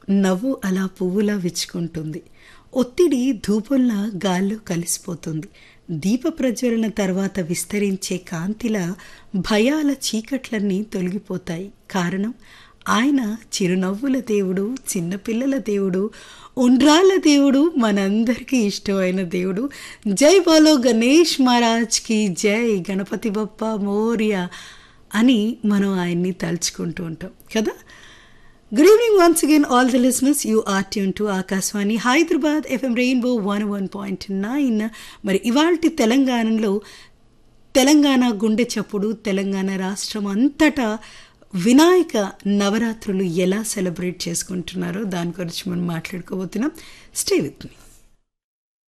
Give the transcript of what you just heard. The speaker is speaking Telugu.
నవ్వు అలా పువ్వులా విచ్చుకుంటుంది ఒత్తిడి ధూపంలా గాల్లో కలిసిపోతుంది దీప ప్రజ్వలన తర్వాత విస్తరించే కాంతిలా భయాల చీకట్లన్నీ తొలగిపోతాయి కారణం ఆయన చిరునవ్వుల దేవుడు చిన్నపిల్లల దేవుడు ఉండ్రాళ్ళ దేవుడు మనందరికీ ఇష్టమైన దేవుడు జై బోలో గణేష్ మహారాజ్కి జై గణపతి బప్ప మోర్య అని మనం ఆయన్ని తలుచుకుంటూ ఉంటాం కదా good evening once again all the listeners you are tune to Akashvani Hyderabad FM rainbow one one point nine మరి ఇవాల్టి తెలంగాణలో తెలంగాణ గుండె చప్పుడు తెలంగాణ రాష్ట్రం అంతటా వినాయక నవరాత్రులు ఎలా సెలబ్రేట్ చేసుకుంటున్నారో దాని గురించి మనం మాట్లాడుకోబోతున్నాం స్టే విత్ మీ